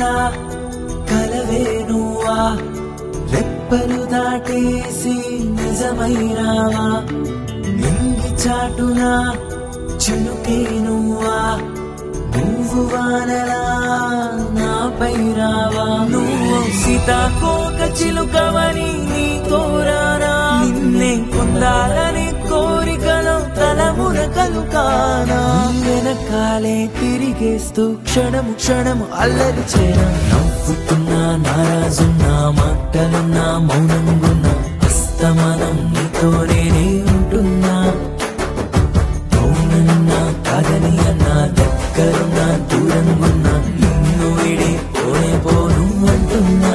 రంగురంగులా కలవే నువ్వా రెప్పలు దాటేసి నిజమైనావా నింగి చాటునా చినుకే నువ్వా నువ్వు వానలా నాపై రావా నువ్వు సీతాకోక చిలుకవని నీ తోరానా నిన్నే పొందాలని కోరికలో తలమున కలుకానా నీ వెనకాలే తిరిగేస్తూ క్షణము క్షణము అల్లరి చేయనా నవ్వుతున్నా నారాజున్నా మాటలున్నా మౌనంగున్నా అస్తమానం నీతోనే నే ఉంటున్నా అవునన్నా కాదని అన్నా దగ్గరున్నా దూరంగున్నా నిన్ను విడి పోనే పోను అంటున్నా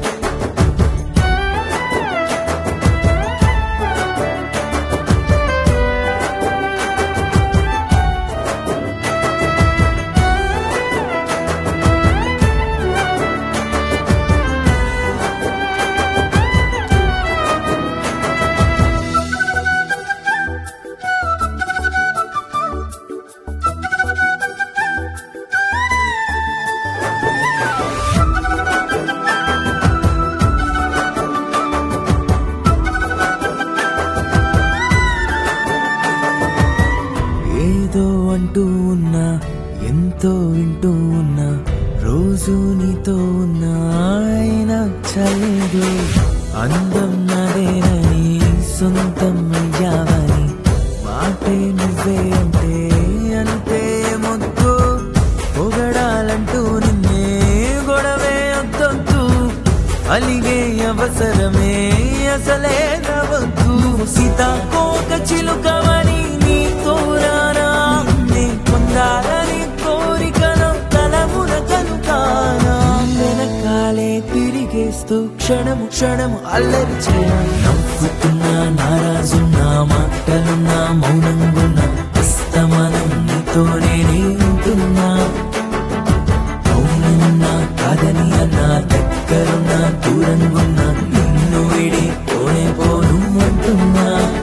ఏదో అంటూ ఉన్నా ఎంతో వింటూ ఉన్నా రోజు నీతో ఉన్నా ఆయన చలేదు అందం నాదేనని సొంతం అయ్యావని మాటే నువ్వే అంటే అంతే మొద్దు పొగడాలంటూ నిన్నే గొడవే వద్దొద్దు అలిగే అవసరమే అసలే నవద్దు సీతాకోక చిలుకవని నీ తోరానా నీ పొందాలని కోరికలో తలమున కలుకానా వెనకాలే తిరిగేస్తూ క్షణము క్షణము అల్లరి చేయనా నవ్వుతున్నా నారాజున్నా మాటలున్నా మౌనంగున్నా అస్తమానం నీతోనే నే ఉంటున్నా అవునన్నా కాదని అన్నా దగ్గరున్నా దూరంగున్నా నిన్ను విడి పోనే పోను అంటున్నా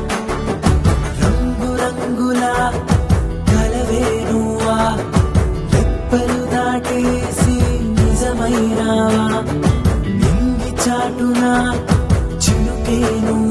రంగు రంగులా కలవే నువ్వా రెప్పలు దాటేసి నిజమైనావా నింగి చాటునా చినుకే నువ్వా